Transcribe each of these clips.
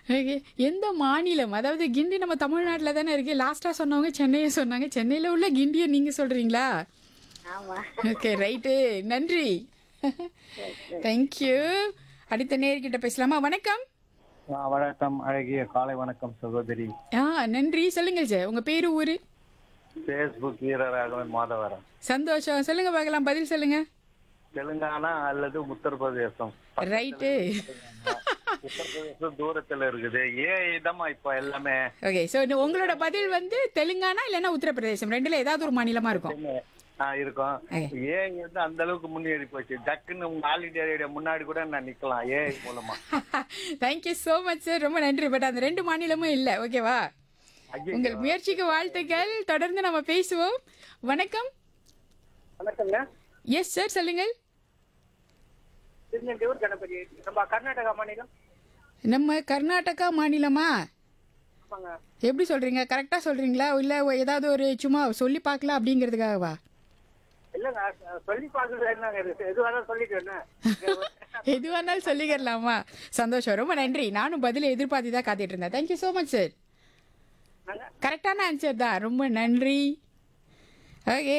Okay. எந்த மாநிலம் அதாவது கிண்டி நம்ம தமிழ்நாட்டில் தானே இருக்கு லாஸ்டா சொன்னவங்க சென்னையை சொன்னாங்க சென்னையில் உள்ள கிண்டியை நீங்க சொல்றீங்களா ஆமா ஓகே ரைட்டு நன்றி தேங்க்யூ அடுத்த நேர்கிட்ட பேசலாமா வணக்கம் ஆ, வணக்கம் அழகிய காலை வணக்கம் சகோதரி ஆ நன்றி சொல்லுங்க சார் உங்க பேரு ஊரு பேஸ்புக் வீரராகவன் மாதவரம் சந்தோஷம் சொல்லுங்க பார்க்கலாம் பதில் சொல்லுங்க தெலுங்கானா அல்லது உத்தரப்பிரதேசம் ரைட்டு உத்தரப்பிரதேசம் தூரத்துல இருக்குது ஏன் இதமா இப்ப எல்லாமே ஓகே ஸோ உங்களோட பதில் வந்து தெலுங்கானா இல்லைன்னா உத்தரப்பிரதேசம் ரெண்டுல ஏதாவது ஒரு மாநிலமா இருக்கும் ஆ, இருக்கும் Okay. ஏன் வந்து அந்த அளவுக்கு முன்னேறி போச்சு டக்குன்னு உங்க ஆல் இண்டியா ரேடியோ முன்னாடி கூட நான் நிக்கலாம் ஏ மூலமா தேங்க்யூ ஸோ மச் சார் ரொம்ப நன்றி பட் அந்த ரெண்டு மாநிலமும் இல்லை ஓகேவா ஐயையோ. உங்கள் முயற்சிக்கு வாழ்த்துக்கள் தொடர்ந்து நம்ம பேசுவோம் வணக்கம் வணக்கங்க எஸ் சார் சொல்லுங்கள் திருநெல்வேலூர் கணபதி நம்ம கர்நாடகா மாநிலம் நம்ம கர்நாடகா மாநிலமா ஆமாங்க எப்படி சொல்றீங்க கரெக்டா சொல்றீங்களா இல்ல ஏதாவது ஒரு சும்மா சொல்லி பார்க்கலாம் அப்படிங்கிறதுக்காகவா இல்லைங்க அஹ் சொல்லி பார்க்கறது என்னங்க இருக்கு எது வேணாலும் சொல்லிட்டு என்ன எது வேணாலும் சொல்லிக்கிறலாமா சந்தோஷம் ரொம்ப நன்றி நானும் பதில் எதிர்பார்த்து தான் காத்துட்டு இருந்தேன் தேங்க்யூ ஸோ மச் சார் நாங்க கரெக்டான ஆன்சர் தான் ரொம்ப நன்றி ஓகே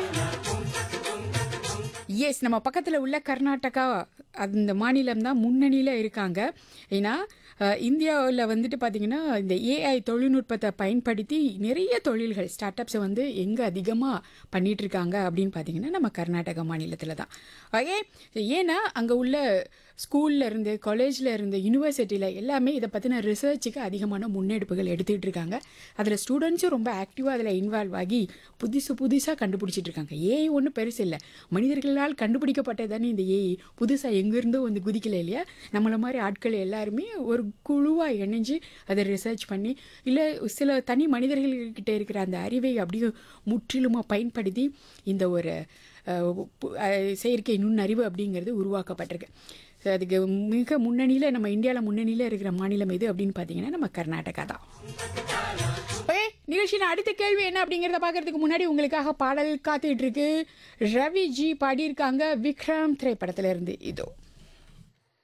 எஸ் நம்ம பக்கத்தில் உள்ள கர்நாடகா அந்த மாநிலம் தான் முன்னணியில் இருக்காங்க ஏன்னா இந்தியாவில் வந்துட்டு பார்த்தீங்கன்னா இந்த ஏஐ தொழில்நுட்பத்தை பயன்படுத்தி நிறைய தொழில்கள் ஸ்டார்ட் அப்ஸை வந்து எங்கே அதிகமாக பண்ணிட்டு இருக்காங்க அப்படின்னு பார்த்தீங்கன்னா நம்ம கர்நாடகா மாநிலத்தில் தான் ஓகே ஏன்னா அங்கே உள்ள ஸ்கூல்ல இருந்து காலேஜில் இருந்து யூனிவர்சிட்டியில் எல்லாமே இதை பற்றின ரிசர்ச்சுக்கு அதிகமான முன்னெடுப்புகள் எடுத்துகிட்டு இருக்காங்க அதில் ஸ்டூடெண்ட்ஸும் ரொம்ப ஆக்டிவாக அதில் இன்வால்வ் ஆகி புதுசு புதுசாக கண்டுபிடிச்சிட்டு இருக்காங்க ஏஐ ஒன்றும் பெருசு இல்லை மனிதர்களால் கண்டுபிடிக்கப்பட்டது தானே இந்த ஏஐ புதுசாக எங்கேருந்தோ வந்து குதிக்கல இல்லையா நம்மளை மாதிரி ஆட்கள் எல்லாருமே ஒரு குழுவாக இணைஞ்சு அதை ரிசர்ச் பண்ணி இல்லை சில தனி மனிதர்கள்கிட்ட இருக்கிற அந்த அறிவை அப்படியே முற்றிலுமாக பயன்படுத்தி இந்த ஒரு அஹ், பு- அஹ், செயற்கை நுண்ணறிவு அப்படிங்கிறது உருவாக்கப்பட்டிருக்கு So, அதுக்கு மிக முன்னணியில் நம்ம இந்தியாவில் முன்னணியில் இருக்கிற மாநிலம் எது அப்படின்னு பார்த்தீங்கன்னா நம்ம கர்நாடகா தான் ஓகே நிகழ்ச்சியின் அடுத்த கேள்வி என்ன அப்படிங்கிறத பார்க்கறதுக்கு முன்னாடி உங்களுக்காக பாடல் காத்துட்டு இருக்கு ரவி ஜி பாடியிருக்காங்க விக்ரம் திரைப்படத்துல இருந்து இதோ